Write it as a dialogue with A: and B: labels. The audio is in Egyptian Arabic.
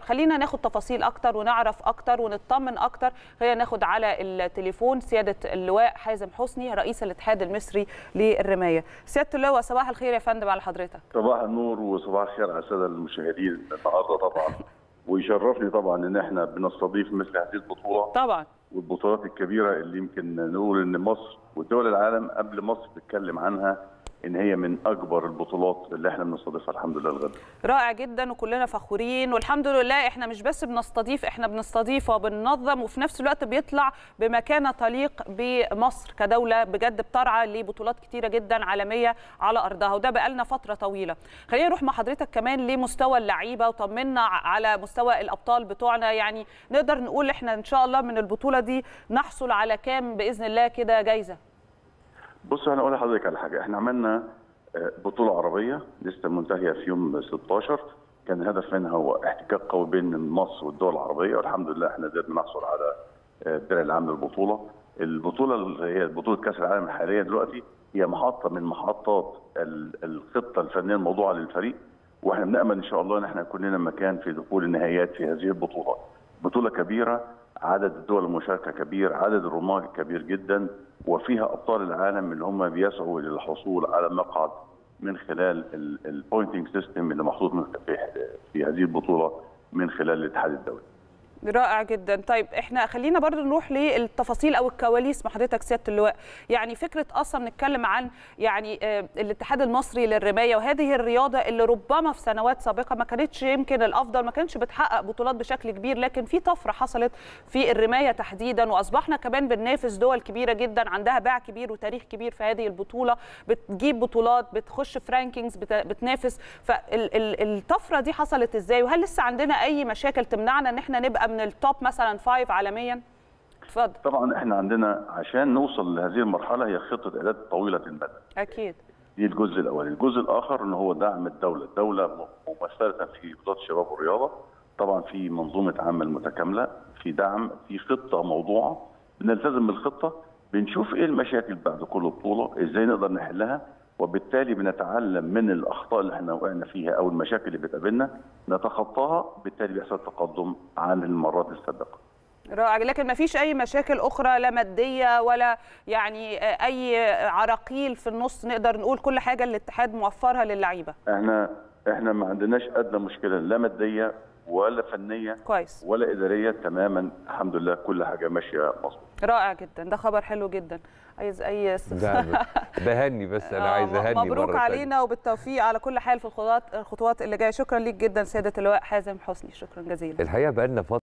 A: خلينا ناخد تفاصيل اكتر ونعرف اكتر ونطمن اكتر خلينا ناخد على التليفون سياده اللواء حازم حسني رئيس الاتحاد المصري للرمايه سياده اللواء صباح الخير يا فندم على حضرتك
B: صباح النور وصباح الخير على الساده المشاهدين النهارده طبعا ويشرفني طبعا ان احنا بنستضيف مثل هذه البطوله
A: طبعا
B: والبطولات الكبيره اللي يمكن نقول ان مصر ودول العالم قبل مصر تتكلم عنها ان هي من اكبر البطولات اللي احنا بنستضيفها الحمد لله لغايه
A: رائع جدا وكلنا فخورين والحمد لله احنا مش بس بنستضيف احنا بنستضيف وبننظم وفي نفس الوقت بيطلع بمكانه تليق بمصر كدوله بجد بترعى لبطولات كتيره جدا عالميه على ارضها وده بقالنا فتره طويله خلينا نروح مع حضرتك كمان لمستوى اللعيبه وطمنا على مستوى الابطال بتوعنا يعني نقدر نقول احنا ان شاء الله من البطوله دي نحصل على كام باذن الله كده جايزه
B: بص انا اقول لحضرتك على حاجه احنا عملنا بطوله عربيه لسه منتهيه في يوم 16 كان الهدف منها هو احتكاك قوي بين مصر والدول العربيه والحمد لله احنا قدرنا نحصل على الدرع العام للبطوله البطوله اللي هي بطوله كاس العالم الحاليه دلوقتي هي محطه من محطات الخطه الفنيه الموضوعه للفريق واحنا بنامل ان شاء الله ان احنا يكون لنا مكان في دخول النهائيات في هذه البطوله بطوله كبيره عدد الدول المشاركه كبير عدد الرماة كبير جدا وفيها ابطال العالم اللي هم بيسعوا للحصول على مقعد من خلال البوينتنج سيستم اللي محطوط في هذه البطوله من خلال الاتحاد الدولي
A: رائع جدا طيب احنا خلينا برضو نروح للتفاصيل او الكواليس مع حضرتك سياده اللواء يعني فكره اصلا نتكلم عن يعني اه الاتحاد المصري للرمايه وهذه الرياضه اللي ربما في سنوات سابقه ما كانتش يمكن الافضل ما كانتش بتحقق بطولات بشكل كبير لكن في طفره حصلت في الرمايه تحديدا واصبحنا كمان بننافس دول كبيره جدا عندها باع كبير وتاريخ كبير في هذه البطوله بتجيب بطولات بتخش في رانكينجز بتنافس فالطفره دي حصلت ازاي وهل لسه عندنا اي مشاكل تمنعنا ان احنا نبقى من التوب مثلا فايف عالميا اتفضل
B: طبعا احنا عندنا عشان نوصل لهذه المرحله هي خطه اعداد طويله المدى
A: اكيد
B: دي الجزء الاول الجزء الاخر ان هو دعم الدوله الدوله ممثله في وزاره الشباب والرياضه طبعا في منظومه عمل متكامله في دعم في خطه موضوعه بنلتزم بالخطه بنشوف ايه المشاكل بعد كل بطوله ازاي نقدر نحلها وبالتالي بنتعلم من الاخطاء اللي احنا وقعنا فيها او المشاكل اللي بتقابلنا نتخطاها بالتالي بيحصل تقدم عن المرات السابقه.
A: رائع لكن ما فيش اي مشاكل اخرى لا ماديه ولا يعني اي عراقيل في النص نقدر نقول كل حاجه الاتحاد موفرها للعيبه.
B: احنا احنا ما عندناش ادنى مشكله لا ماديه ولا فنيه
A: كويس
B: ولا اداريه تماما الحمد لله كل حاجه ماشيه مظبوط
A: رائع جدا ده خبر حلو جدا عايز اي
C: ده بهني بس انا عايز اهني
A: مبروك علينا وبالتوفيق على كل حال في الخطوات الخطوات اللي جايه شكرا ليك جدا سياده اللواء حازم حسني شكرا جزيلا
C: الحقيقه بقى لنا فتره